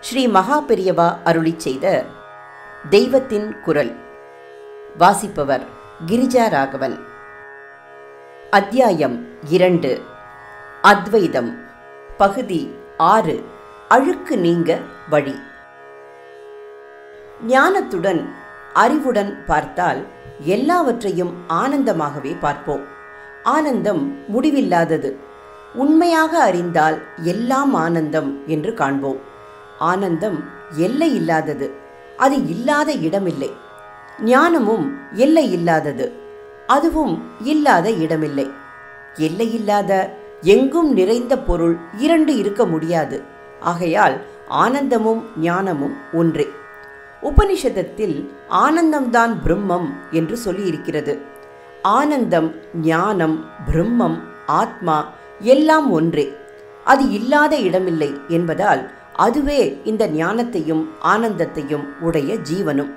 ஸ்ரீ மகா பெரியவா அருளிச் செய்த தெய்வத்தின் குரல் வாசிப்பவர் கிரிஜா ராகவன் அத்தியாயம் இரண்டு அத்வைதம் பகுதி ஆறு அழுக்கு நீங்க வழி ஞானத்துடன் அறிவுடன் பார்த்தால் எல்லாவற்றையும் ஆனந்தமாகவே பார்ப்போம் ஆனந்தம் முடிவில்லாதது உண்மையாக அறிந்தால் எல்லாம் ஆனந்தம் என்று காண்போம் ஆனந்தம் எல்லை இல்லாதது அது இல்லாத இடமில்லை ஞானமும் எல்லை இல்லாதது அதுவும் இல்லாத இடமில்லை எல்லையில்லாத எங்கும் நிறைந்த பொருள் இரண்டு இருக்க முடியாது ஆகையால் ஆனந்தமும் ஞானமும் ஒன்றே உபனிஷதத்தில் ஆனந்தம்தான் பிரம்மம் என்று சொல்லியிருக்கிறது ஆனந்தம் ஞானம் பிரம்மம் ஆத்மா எல்லாம் ஒன்றே அது இல்லாத இடமில்லை என்பதால் அதுவே இந்த ஞானத்தையும் ஆனந்தத்தையும் உடைய ஜீவனும்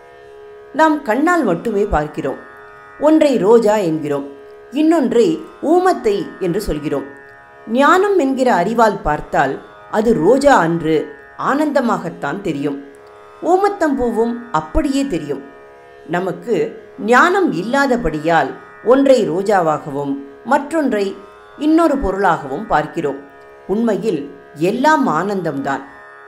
நாம் கண்ணால் மட்டுமே பார்க்கிறோம் ஒன்றை ரோஜா என்கிறோம் இன்னொன்றை ஊமத்தை என்று சொல்கிறோம் ஞானம் என்கிற அறிவால் பார்த்தால் அது ரோஜா அன்று ஆனந்தமாகத்தான் தெரியும் ஊமத்தம்பூவும் அப்படியே தெரியும் நமக்கு ஞானம் இல்லாதபடியால் ஒன்றை ரோஜாவாகவும் மற்றொன்றை இன்னொரு பொருளாகவும் பார்க்கிறோம் உண்மையில் எல்லாம் ஆனந்தம்தான்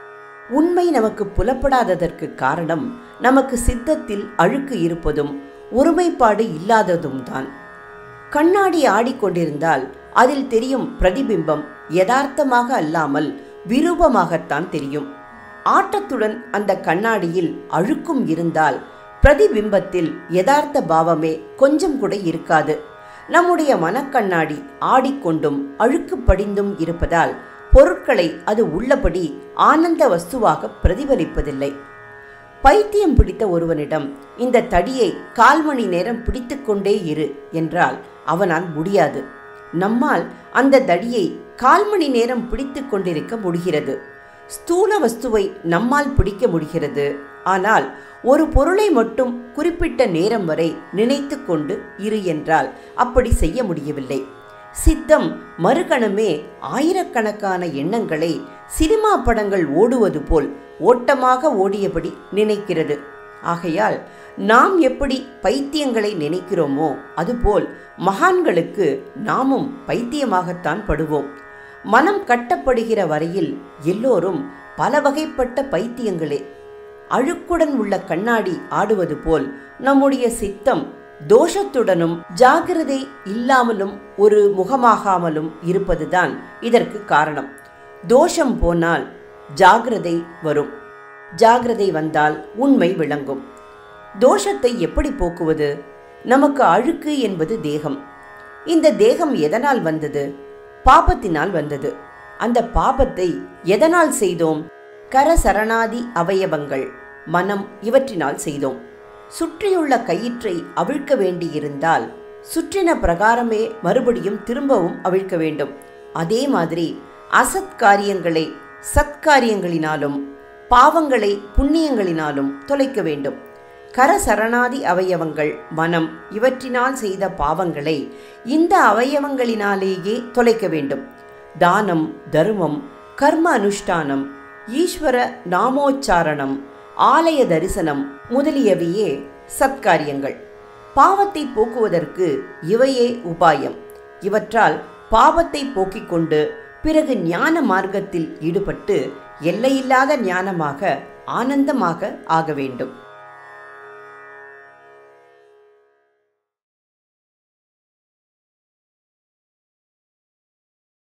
உண்மை நமக்கு புலப்படாததற்கு காரணம் நமக்கு சித்தத்தில் அழுக்கு இருப்பதும் ஒருமைப்பாடு இல்லாததும் தான் கண்ணாடி ஆடிக்கொண்டிருந்தால் அதில் தெரியும் பிரதிபிம்பம் யதார்த்தமாக அல்லாமல் விரூபமாகத்தான் தெரியும் ஆட்டத்துடன் அந்த கண்ணாடியில் அழுக்கும் இருந்தால் பிரதிபிம்பத்தில் யதார்த்த பாவமே கொஞ்சம் கூட இருக்காது நம்முடைய மனக்கண்ணாடி ஆடிக்கொண்டும் அழுக்கு படிந்தும் இருப்பதால் பொருட்களை அது உள்ளபடி ஆனந்த வஸ்துவாக பிரதிபலிப்பதில்லை பைத்தியம் பிடித்த ஒருவனிடம் இந்த தடியை கால் மணி நேரம் பிடித்து கொண்டே இரு என்றால் அவனால் முடியாது நம்மால் அந்த தடியை கால் மணி நேரம் பிடித்து கொண்டிருக்க முடிகிறது ஸ்தூல வஸ்துவை நம்மால் பிடிக்க முடிகிறது ஆனால் ஒரு பொருளை மட்டும் குறிப்பிட்ட நேரம் வரை நினைத்து கொண்டு இரு என்றால் அப்படி செய்ய முடியவில்லை சித்தம் மறுகணமே ஆயிரக்கணக்கான எண்ணங்களை சினிமா படங்கள் ஓடுவது போல் ஓட்டமாக ஓடியபடி நினைக்கிறது ஆகையால் நாம் எப்படி பைத்தியங்களை நினைக்கிறோமோ அதுபோல் மகான்களுக்கு நாமும் பைத்தியமாகத்தான் படுவோம் மனம் கட்டப்படுகிற வரையில் எல்லோரும் பல வகைப்பட்ட பைத்தியங்களே அழுக்குடன் உள்ள கண்ணாடி ஆடுவது போல் நம்முடைய சித்தம் தோஷத்துடனும் ஜாகிரதை இல்லாமலும் ஒரு முகமாகாமலும் இருப்பதுதான் இதற்கு காரணம் தோஷம் போனால் ஜாகிரதை வரும் ஜாகிரதை வந்தால் உண்மை விளங்கும் தோஷத்தை எப்படி போக்குவது நமக்கு அழுக்கு என்பது தேகம் இந்த தேகம் எதனால் வந்தது பாபத்தினால் வந்தது அந்த பாபத்தை எதனால் செய்தோம் கரசரணாதி அவயவங்கள் மனம் இவற்றினால் செய்தோம் சுற்றியுள்ள கயிற்றை அவிழ்க்க வேண்டியிருந்தால் சுற்றின பிரகாரமே மறுபடியும் திரும்பவும் அவிழ்க்க வேண்டும் அதே மாதிரி அசத்காரியங்களை சத்காரியங்களினாலும் பாவங்களை புண்ணியங்களினாலும் தொலைக்க வேண்டும் கரசரணாதி அவயவங்கள் மனம் இவற்றினால் செய்த பாவங்களை இந்த அவயவங்களினாலேயே தொலைக்க வேண்டும் தானம் தர்மம் கர்ம அனுஷ்டானம் ஈஸ்வர நாமோச்சாரணம் ஆலய தரிசனம் முதலியவையே சத்காரியங்கள் பாவத்தை போக்குவதற்கு இவையே உபாயம் இவற்றால் பாவத்தை போக்கிக் கொண்டு பிறகு ஞான மார்க்கத்தில் ஈடுபட்டு எல்லையில்லாத ஞானமாக ஆனந்தமாக ஆக வேண்டும்